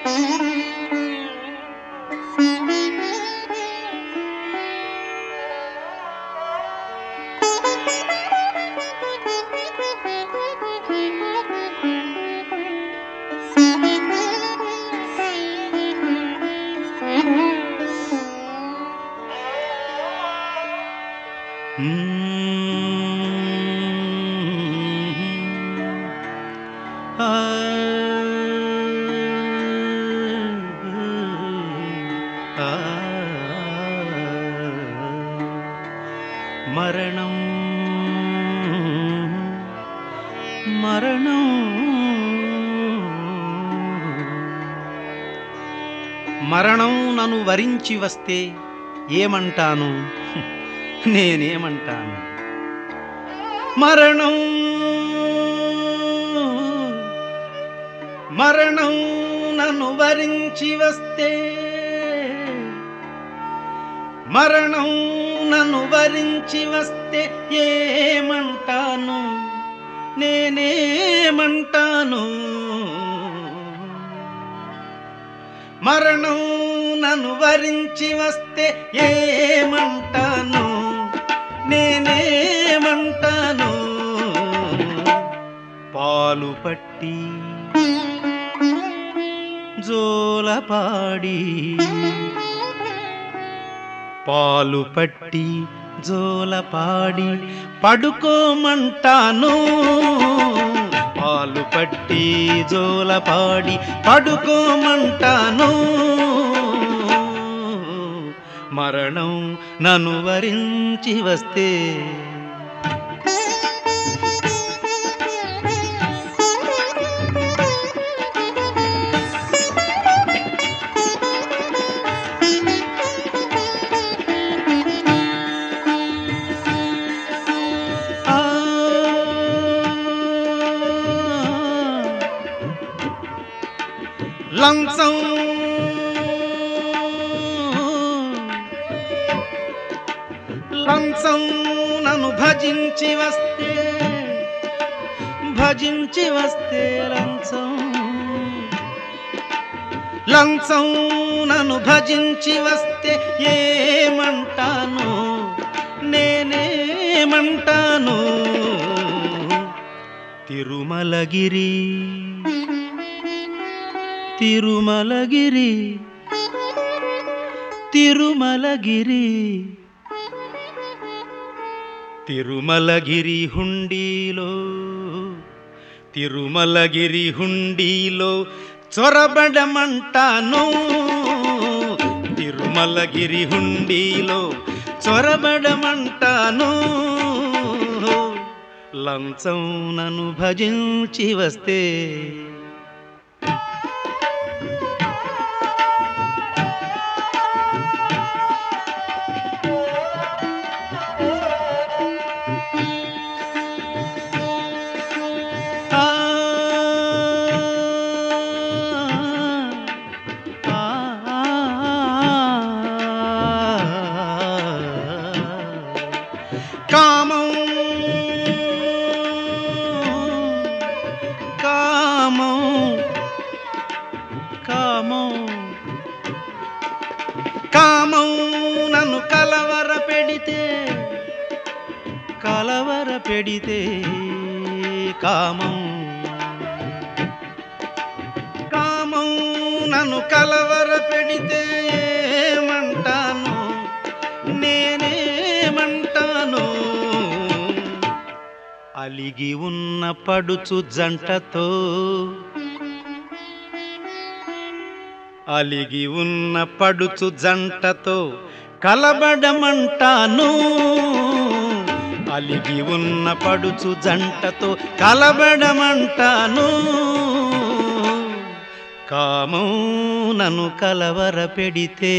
మరణం మరణం మరణం నన్ను వరించి వస్తే ఏమంటాను నేనేమంటాను మరణం మరణం నన్ను వరించి వస్తే మరణం నన్ను వరించి వస్తే ఏమంటాను నేనేమంటాను మరణం నన్ను వరించి వస్తే ఏమంటాను నేనేమంటాను పాలు పట్టి జోలపాడి పాలు పట్టి జోలపాడి పడుకోమంటాను పాలు పట్టి జోలపాడి పడుకోమంటాను మరణం నన్ను వరించి వస్తే ఆ లంచం లంచం నన్ను భజించి వస్తే భజించి వస్తే లంచం లంచం నన్ను భజించి వస్తే ఏమంటాను నేనేమంటాను తిరుమలగిరి తిరుమలగిరి తిరుమలగిరి తిరుమలగిరి హుండీలో తిరుమలగిరి హుండీలో చొరబడమంటాను తిరుమలగిరి హుండీలో చొరబడమంటాను లంచం నన్ను భజించి వస్తే ఆ కామం కామం కామం కామం నన్ను కలవర పెడితే కలవర పెడితే కామం కామం నన్ను కలవర పెడితే ఏమంటాను నేనేమంటాను అలిగి ఉన్న పడుచు జంటతో అలిగి ఉన్న పడుచు జంటతో కలబడమంటాను అలిగి ఉన్న పడుచు జంటతో కలబడమంటాను కామం నన్ను కలవర పెడితే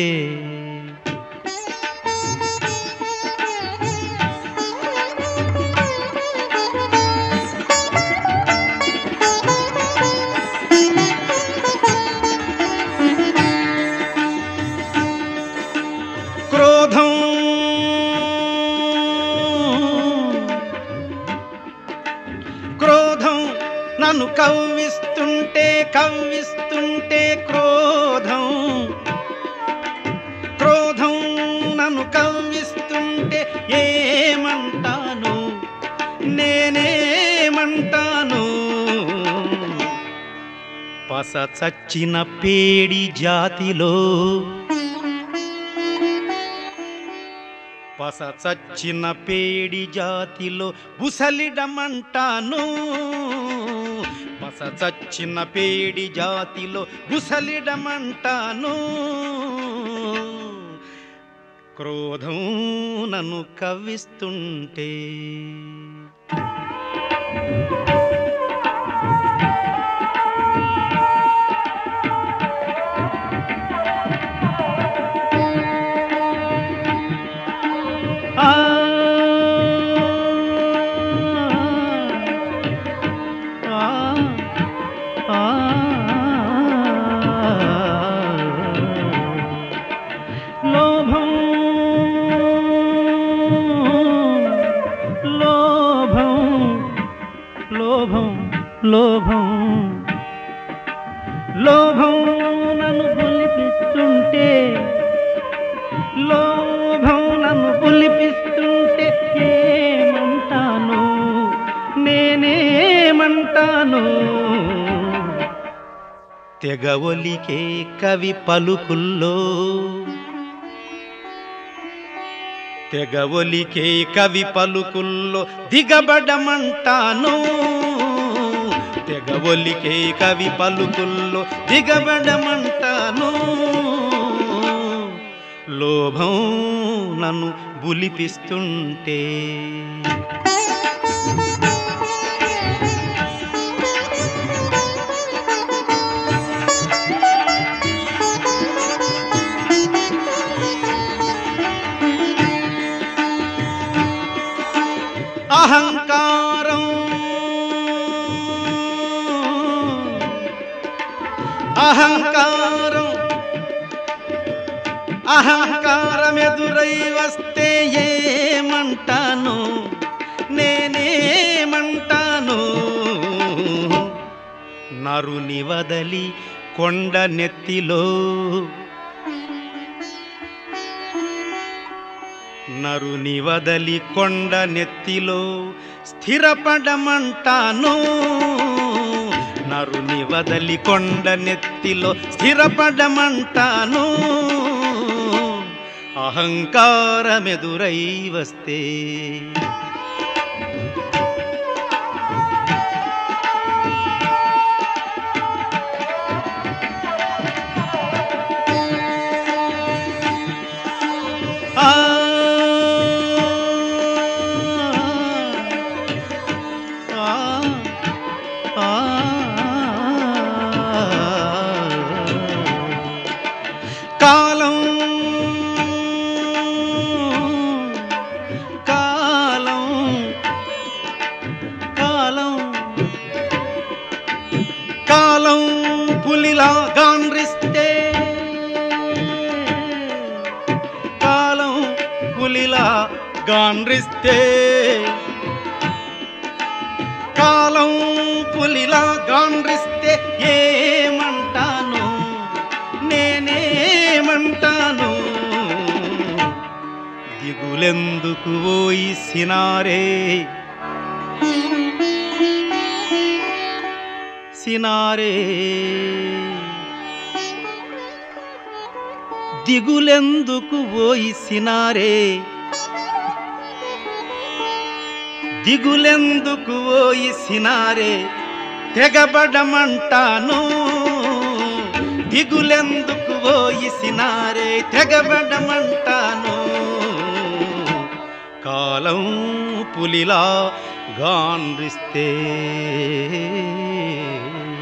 క్రోధం క్రోధం నన్ను కవ్విస్తుంటే కవ్విస్తుంటే క్రోధం పస చచ్చిన పేడి జాతిలో పస చచ్చిన పేడి జాతిలో గుసలిడమంటాను పస చచ్చిన పేడి జాతిలో గుసలిడమంటాను క్రోధం నన్ను కవ్విస్తుంటే ఆ ఆ ఆ లోభం లోభం లోభం లోభం లోభం నన్ను గొలిపిస్తుంటే లోభం నన్ను పులిపిస్తుంటే ఏమంటాను నేనేమంటాను తెగ ఒలికే కవి పలుకుల్లో తెగ ఒలికే కవి పలుకుల్లో దిగబడమంటాను తెగ ఒలికే కవి పలుకుల్లో దిగబడమంటాను లోభం నన్ను బులిపిస్తుంటే అహంకారం అహంకారం అహంకారం ఎదురై వస్తే ఏమంటాను నేనేమంటాను నరుని వదలి కొండ నెత్తిలో నరుని వదలి కొండ నెత్తిలో స్థిరపడమంటాను నరుని వదలి కొండ నెత్తిలో స్థిరపడమంటాను అహంకారమెదురై వస్తే ఆ ఆ ఆ కాలం కాలం కాలం కాలం పులిలా గాండ్రిస్తే కాలం పులిలా గాండ్రిస్తే కాలం పులిలా గాండ్రిస్తే ఏమంటాను నేనేమంటాను దిగులెందుకు ఓయి సినారే సినారే దిగులెందుకు ఓయి సినారే దిగులెందుకు ఓయి సినారే తెగబడమంటాను దిగులెందుకు ఓయి సినారే తెగబడమంటాను కాలం పులిలా గాండ్రిస్తే